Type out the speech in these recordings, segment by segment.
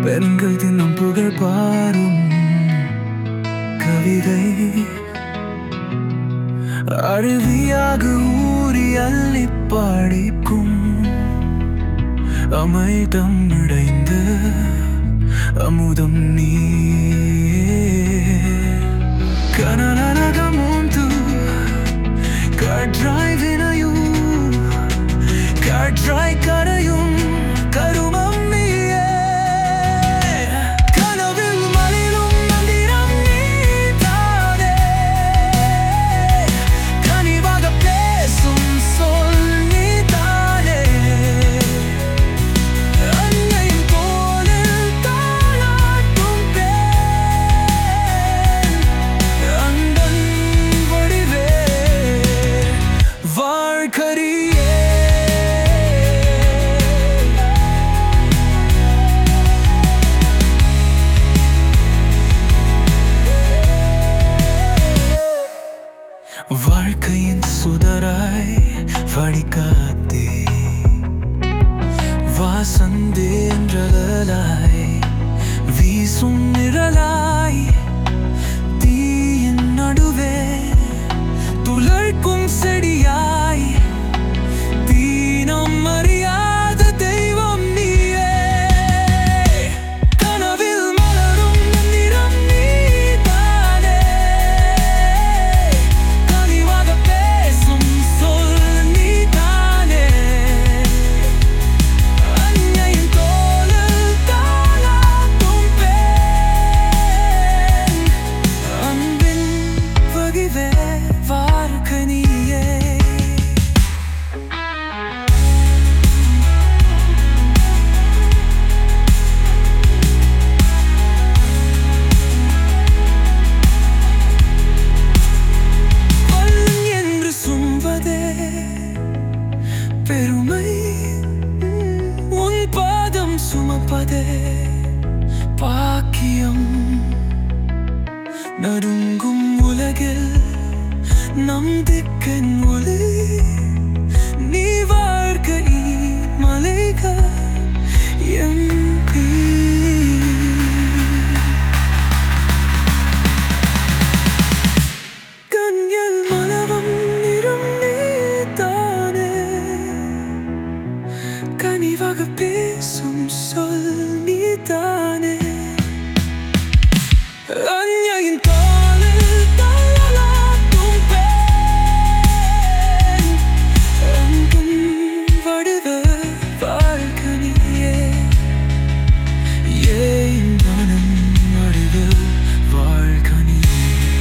பெண்கள் தினம் புகழ் பாரும் கவிதை அழுவியாக ஊறி அள்ளி பாடிக்கும் அமைதம் இடைந்த அமுதம் நீ கனநரகமுந்து காற்றாய் வினையும் காற்றாய் கரையும் கருமம் நீயே கனவில் மலிரும் மந்திரம் நீதானே கனிவாக பேசும் சொல் நீதானே அன்னையின் போலில் தாளாட்டும் பேர் அன்பன் வடிவே வாழ்கரியே வாழ்க்கையின் சுடராய் வழிகாத்தே வாசந்தேன்றலாய் வீசும் நிழலாய் தீயின் நடுவே துளர்க்கும் செடியாய் தீனம் அறியாத தெய்வம் நீயே கனவில் மலரும் நிறம் நீதானே கனிவாக பேசும் சொல் நீதானே அன்னையின் தோளில் தாளாட்டும் பெண் அன்பின் வகிவே வாழ்க்கை நீயே பலன் என்று சும்பதே பெருமை உன் பாதம் சுமப்பதே பாக்கியம் நடுங்கும் உலகில் நம் திக்கன் ஒளி நீ வாழ்க்கை மலைகள் எம்பி கண்ணில் மலரும் நிறம் நீதானே கனிவாக பேசும் சொல் நீதானே அன்னையின் காலில் தாளாட்டும் பெண் அன்பின் வடிவ வாழ்க்கை நீயே ஏன் மனம் வடிவ வாழ்க்கை நீயே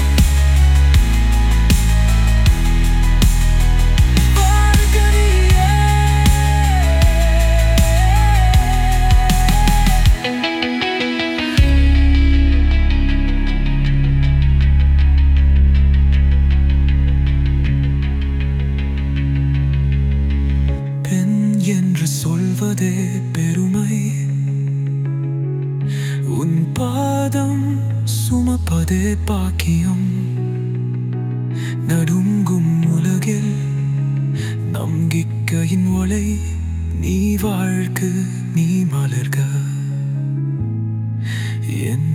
பெண் என்று சொல்வதே பெருமை உன் பாதம் சுமப்பதே பாக்கியம் நடுங்கும் உலகில் நம்பிக்கையின் ஒளை நீ வாழ்க்கு நீ மலர்க என்